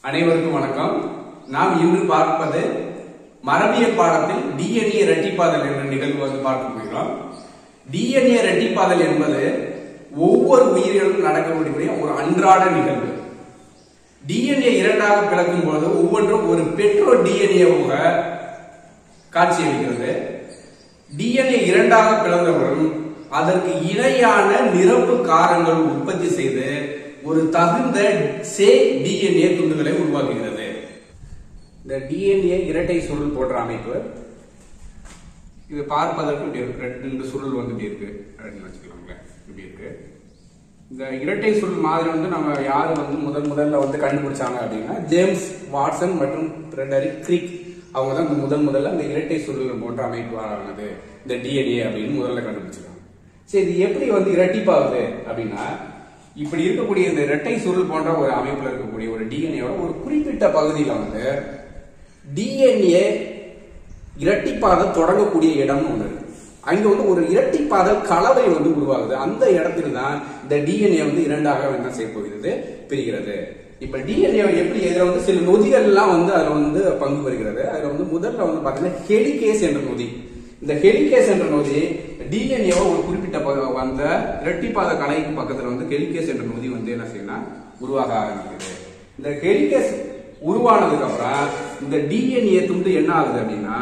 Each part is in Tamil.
அனைவருக்கும் வணக்கம் நாம் இன்று பார்ப்பது மரபியல் பாடத்தில் டிஎன்ஏ இரட்டிப்பாதல் என்ற நிகழ்வு வந்து பார்க்க போகிறோம் டிஎன்ஏ இரட்டிப்பாதல் என்பது ஒவ்வொரு உயிரிலும் நடக்கக்கூடிய ஒரு அன்றாட நிகழ்வு டிஎன்ஏ இரண்டாக பிளக்கும் போது ஒவ்வொன்றும் ஒரு பெட்ரோ டிஎன்ஏவாக காட்சியளிக்கிறது டிஎன்ஏ இரண்டாக பிளந்தவுடன் அதற்கு இணையான நிரப்பு காரங்கள் உற்பத்தி செய்து ஒரு தகுந்த சே டிஎன்ஏ துண்டுகளை உருவாக்குகிறது இந்த டிஎன்ஏ இரட்டை சுருள் போன்ற அமைப்பு இது பார்ப்பதற்கு இப்படி இருக்கு. ரெண்டு சுருள் வந்து இப்படி இருக்கு அப்படின்னு வச்சுக்கலாங்களேன் இப்படி இருக்கு இந்த இரட்டை சுருள் மாதிரி வந்து நம்ம யாரு வந்து முதல் முதல்ல வந்து கண்டுபிடிச்சாங்க அப்படின்னா ஜேம்ஸ் வாட்சன் மற்றும் ஃப்ரெடரிக் கிரிக் அவங்க தான் இந்த முதல் முதல்ல இந்த இரட்டை சுருள் போன்ற அமைப்பு ஆனது இந்த டிஎன்ஏ அப்படின்னு முதல்ல கண்டுபிடிச்சிருக்காங்க சரி இது எப்படி வந்து இரட்டிப்பாகுது அப்படின்னா இப்படி இருக்கக்கூடிய இந்த இரட்டை சுருள் போன்ற ஒரு அமைப்புல இருக்கக்கூடிய ஒரு டிஎன்ஏவோட ஒரு குறிப்பிட்ட பகுதியில வந்து டிஎன்ஏ இரட்டிப்பாத தொடங்கக்கூடிய இடம்னு ஒண்ணு இருக்கு அங்க வந்து ஒரு இரட்டிப்பாத கலவை வந்து உருவாகுது அந்த இடத்துல தான் இந்த டிஎன்ஏ வந்து இரண்டாக என்ன செய்ய போகிறது பிரிகிறது இப்ப டிஎன்ஏ எப்படி இதுல வந்து சில நொதிகள் எல்லாம் வந்து அதுல வந்து பங்கு பெறுகிறது அதுல வந்து முதல்ல வந்து பாத்தீங்கன்னா ஹெலிகேஸ் என்ற நொதி இந்த ஹெலிகேஸ் என்ற நொதி டிஎன்ஏவை ஒரு குறிப்பிட்ட ப- வந்த இரட்டிப்பாத கலைக்கு பக்கத்துல வந்து ஹெலிகேஸ் என்ற நொதி வந்து என்ன செய்யணும் உருவாக ஆரம்பிக்குது இந்த ஹெலிகேஸ் உருவானதுக்கு அப்புறம் இந்த டிஎன்ஏ துண்டு என்ன ஆகுது அப்படின்னா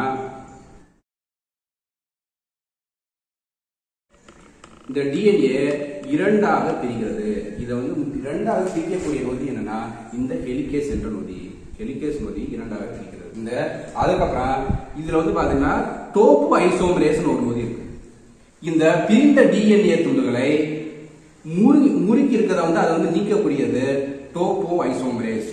இந்த டிஎன்ஏ இரண்டாக பிரிகிறது இதை வந்து இரண்டாக பிரிக்கக்கூடிய நொதி என்னன்னா இந்த ஹெலிகேஸ் என்ற நொதி ஹெலிகேஸ் நொதி இரண்டாக பிரிக்கிறது இந்த அதுக்கப்புறம் இதுல வந்து பாத்தீங்கன்னா டோப்பு ஐசோமரேஸ்னு ஒரு நொதி இருக்கு இந்த பிரிந்த டிஎன்ஏ துண்டுகளை முறுகி முறுக்கி இருக்கிறத வந்து அதை வந்து நீக்கக்கூடியது டோப்போ ஐசோமரேஸ்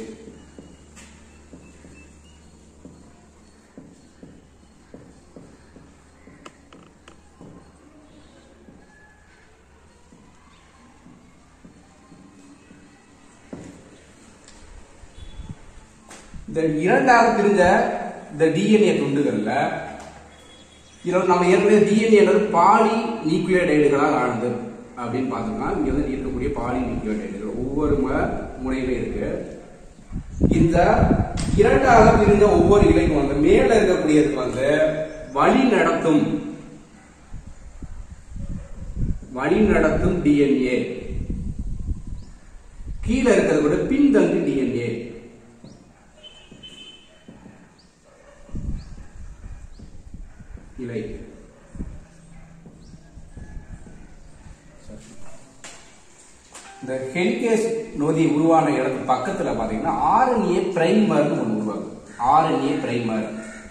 இந்த இரண்டாக பிரிஞ்ச இந்த டிஎன்ஏ துண்டுகள்ல இதுல நம்ம ஏற்கனவே டிஎன்ஏ பாலி நியூக்ளியோடைடுகளால் ஆனது அப்படின்னு பார்த்தோம்னா இங்க வந்து இருக்கக்கூடிய பாலி நியூக்ளியோடைடுகள் ஒவ்வொரு ம- முனையிலும் இருக்கு இந்த இரண்டாக பிரிந்த ஒவ்வொரு இலைக்கும் வந்து மேல இருக்கக்கூடியதுக்கு வந்து வழி நடத்தும் வழி நடத்தும் டிஎன்ஏ கீழே இருக்கிறது கூட பின்தங்கு டிஎன்ஏ இலை இந்த ஹெலிகேஸ் நொதி உருவான இடத்துக்கு பக்கத்துல பாத்தீங்கன்னா ஆர்என்ஏ பிரைமர்னு ஒன்று உருவாகும் ஆர்என்ஏ பிரைமர்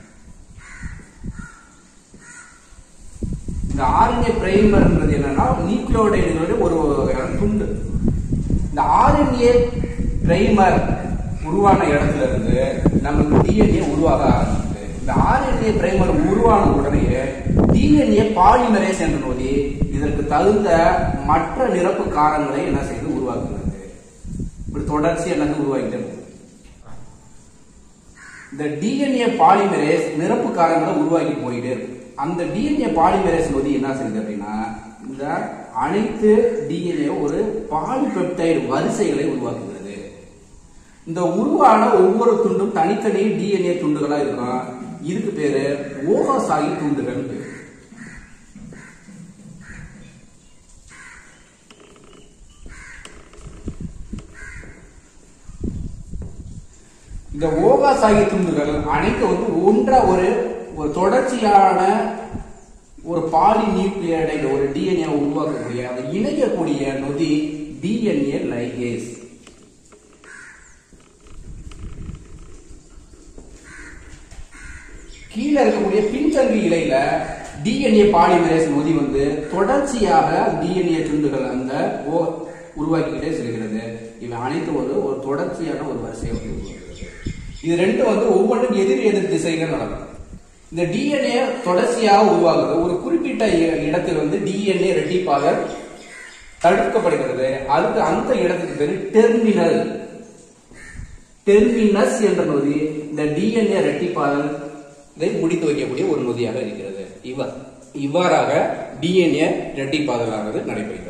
இந்த ஆர்என்ஏ பிரைமர்ன்றது என்னன்னா நியூக்ளியோடைடுகளுடைய ஒரு துண்டு இந்த ஆர்என்ஏ பிரைமர் உருவான இடத்துல இருந்து நமக்கு டிஎன்ஏ உருவாக ஆரம்பிக்குது இந்த ஆர்என்ஏ பிரைமர் உருவான உடனே டிஎன்ஏ பாலிமரேஸ் என்ற நொதி இதற்கு தகுந்த மற்ற நிரப்பு காரங்களை என்ன செய்து உருவாக்குகிறது இப்படி தொடர்ச்சி என்னது உருவாக்கிட்டே போகுது இந்த டிஎன்ஏ பாலிமரேஸ் நிரப்பு காரங்களை உருவாக்கி போயிட்டே இருக்கும் அந்த டிஎன்ஏ பாலிமரேஸ் நொதி என்ன செய்யுது அப்படின்னா இந்த அனைத்து டிஎன்ஏ ஒரு பாலிபெப்டைடு வரிசைகளை உருவாக்குகிறது இந்த உருவான ஒவ்வொரு துண்டும் தனித்தனி டிஎன்ஏ துண்டுகளா இருக்கும் இதுக்கு பேரு ஓகாசாகி துண்டுகள் பேரு இந்த ஓகாசாகி துண்டுகள் அனைத்து வந்து ஒன்றா ஒரு ஒரு தொடர்ச்சியான ஒரு பாலி நியூக்ளியடைடு ஒரு டிஎன்ஏ உருவாக்கக்கூடிய அதை இணைக்கக்கூடிய நொதி டிஎன்ஏ லைகேஸ் கீழே இருக்கக்கூடிய பின்தங்கு இலையில டிஎன்ஏ பாலிமரேஸ் நொதி வந்து தொடர்ச்சியாக டிஎன்ஏ துண்டுகள் அந்த ஓ உருவாக்கிக்கிட்டே செல்கிறது இவை அனைத்து ஒரு ஒரு தொடர்ச்சியான ஒரு வரிசையை வந்து உருவாக்குகிறது இது ரெண்டும் வந்து ஒவ்வொன்றும் எதிர் எதிர் திசைகள் நடக்கும் இந்த டிஎன்ஏ தொடர்ச்சியாக உருவாகுது ஒரு குறிப்பிட்ட இ- இடத்தில் வந்து டிஎன்ஏ ரெட்டிப்பாக தடுக்கப்படுகிறது அதுக்கு அந்த இடத்துக்கு பேரு டெர்மினல் டெர்மினஸ் என்ற நொதி இந்த டிஎன்ஏ ரெட்டிப்பாதல் இதை முடித்து வைக்கக்கூடிய ஒரு நொதியாக இருக்கிறது இவ்வாறு இவ்வாறாக டிஎன்ஏ ரெட்டிப்பாதலானது நடைபெறுகிறது